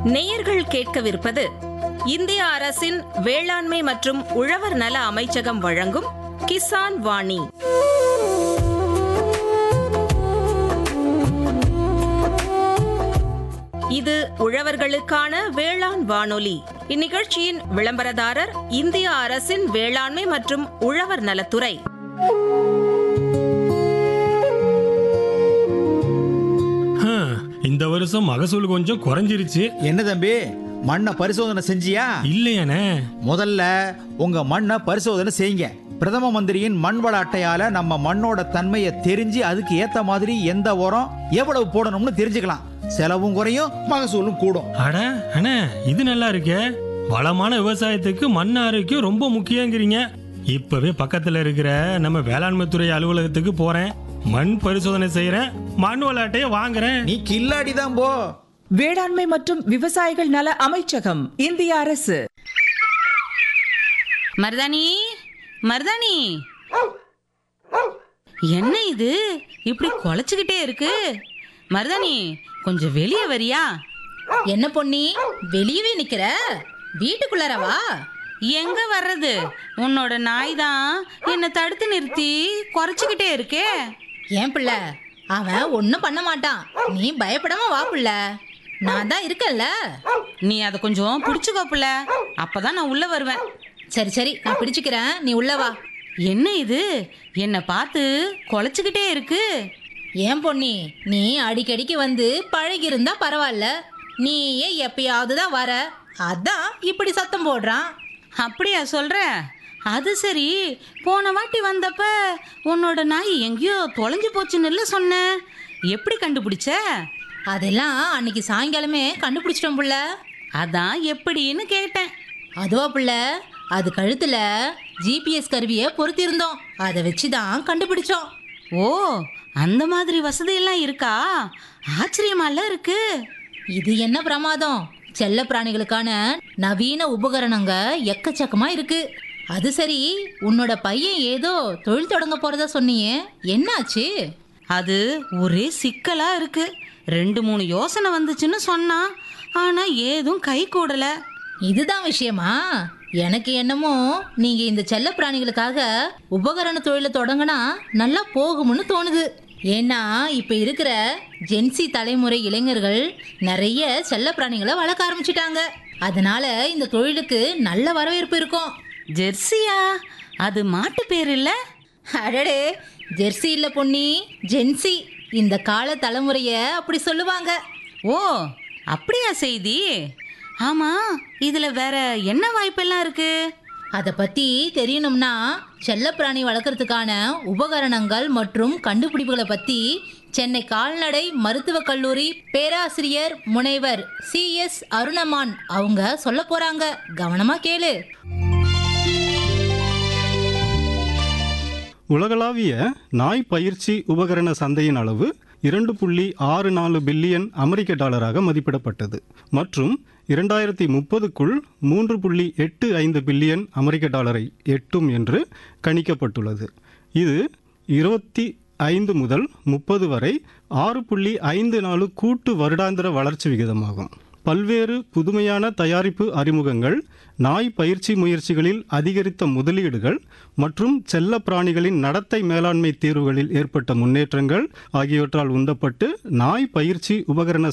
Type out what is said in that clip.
நேயர்கள் கேட்கவிருப்பது இந்திய அரசின் வேளாண்மை மற்றும் உழவர் நல அமைச்சகம் வழங்கும் கிசான் வாணி இது உழவர்களுக்கான வேளாண் வானொலி இந்நிகழ்ச்சியின் விளம்பரதாரர் இந்திய அரசின் வேளாண்மை மற்றும் உழவர் நலத்துறை ஹம், இந்த வருஷம் மகசூல் கொஞ்சம் குறைஞ்சிருச்சு என்ன தம்பி மண்ணை பரிசோதனை செஞ்சியா இல்லையானே முதல்ல உங்க மண்ணை பரிசோதனை செய்யுங்க பிரதம மந்திரியின் மண் வள அட்டையால நம்ம மண்ணோட தன்மையை தெரிஞ்சு அதுக்கு ஏத்த மாதிரி எந்த உரம் எவ்வளவு போடணும்னு தெரிஞ்சுக்கலாம் செலவும் குறையும் மகசூலும் கூடும் அட அண்ணே இது நல்லா இருக்கே வளமான விவசாயத்துக்கு மண் ஆரோக்கியம் ரொம்ப முக்கியங்கிறீங்க இப்பவே பக்கத்துல இருக்கிற நம்ம வேளாண்மை துறை அலுவலகத்துக்கு போறேன் மண் பரிசோதனை செய்யறேன் மண் விளையாட்டைய வாங்குறேன் நீ கில்லாடி தான் போ வேளாண்மை மற்றும் விவசாயிகள் நல அமைச்சகம் இந்திய அரசு மருதாணி மருதாணி என்ன இது இப்படி குலைச்சுக்கிட்டே இருக்கு மருதாணி கொஞ்சம் வெளியே வரியா என்ன பொன்னி வெளியவே நிக்கிற வீட்டுக்குள்ளார வா எங்க வர்றது உன்னோட நாய் தான் என்னை தடுத்து நிறுத்தி குறைச்சிக்கிட்டே இருக்கே ஏன் பிள்ளை அவன் ஒன்றும் பண்ண மாட்டான் நீ பயப்படாம வா பிள்ளை நான் தான் இருக்கேன்ல நீ அதை கொஞ்சம் பிடிச்சுக்கோப்புல அப்பதான் நான் உள்ள வருவேன் சரி சரி நான் பிடிச்சுக்கிறேன் நீ உள்ள வா என்ன இது என்னை பார்த்து குலைச்சுக்கிட்டே இருக்கு ஏன் பொன்னி நீ அடிக்கடிக்கு வந்து பழகி இருந்தா பரவாயில்ல நீயே எப்பயாவது தான் வர அதான் இப்படி சத்தம் போடுறான் அப்படியா சொல்ற அது சரி போன வாட்டி வந்தப்ப உன்னோட நாய் எங்கேயோ தொலைஞ்சு போச்சுன்னு சொன்ன எப்படி கண்டுபிடிச்ச அதெல்லாம் அன்னைக்கு சாயங்காலமே கண்டுபிடிச்சிட்டோம் புள்ள அதான் எப்படின்னு கேட்டேன் அதுவா புள்ள அது கழுத்துல ஜிபிஎஸ் கருவியை பொருத்தியிருந்தோம் அதை வச்சு தான் கண்டுபிடிச்சோம் ஓ அந்த மாதிரி வசதியெல்லாம் இருக்கா ஆச்சரியமால இருக்கு இது என்ன பிரமாதம் செல்ல பிராணிகளுக்கான நவீன உபகரணங்க எக்கச்சக்கமா இருக்கு அது சரி உன்னோட பையன் ஏதோ தொழில் தொடங்க போறதா சொன்னியே என்னாச்சு அது ஒரே சிக்கலா இருக்கு ரெண்டு மூணு யோசனை வந்துச்சுன்னு சொன்னான் ஆனா ஏதும் கை கூடல இதுதான் விஷயமா எனக்கு என்னமோ நீங்க இந்த செல்ல பிராணிகளுக்காக உபகரண தொழிலை தொடங்கினா நல்லா போகும்னு தோணுது ஏன்னா இப்ப இருக்கிற ஜென்சி தலைமுறை இளைஞர்கள் நிறைய செல்ல பிராணிகளை வளர்க்க ஆரம்பிச்சிட்டாங்க அதனால இந்த தொழிலுக்கு நல்ல வரவேற்பு இருக்கும் ஜெர்சியா அது மாட்டு பேர் இல்ல அடடே ஜெர்சி இல்ல பொன்னி ஜென்சி இந்த கால தலைமுறைய அப்படி சொல்லுவாங்க ஓ அப்படியா செய்தி ஆமா இதுல வேற என்ன வாய்ப்பெல்லாம் இருக்கு அதை பத்தி தெரியணும்னா செல்லப்பிராணி வளர்க்கறதுக்கான உபகரணங்கள் மற்றும் கண்டுபிடிப்புகளை பத்தி சென்னை கால்நடை மருத்துவக் கல்லூரி பேராசிரியர் முனைவர் சி எஸ் அருணமான் அவங்க சொல்ல போறாங்க கவனமா கேளு உலகளாவிய நாய் பயிற்சி உபகரண சந்தையின் அளவு இரண்டு புள்ளி ஆறு நாலு பில்லியன் அமெரிக்க டாலராக மதிப்பிடப்பட்டது மற்றும் இரண்டாயிரத்தி முப்பதுக்குள் மூன்று புள்ளி எட்டு ஐந்து பில்லியன் அமெரிக்க டாலரை எட்டும் என்று கணிக்கப்பட்டுள்ளது இது இருபத்தி ஐந்து முதல் முப்பது வரை ஆறு புள்ளி ஐந்து நாலு கூட்டு வருடாந்திர வளர்ச்சி விகிதமாகும் பல்வேறு புதுமையான தயாரிப்பு அறிமுகங்கள் நாய் பயிற்சி முயற்சிகளில் அதிகரித்த முதலீடுகள் மற்றும் செல்ல பிராணிகளின் நடத்தை மேலாண்மை தீர்வுகளில் ஏற்பட்ட முன்னேற்றங்கள் ஆகியவற்றால் உந்தப்பட்டு நாய் பயிற்சி உபகரண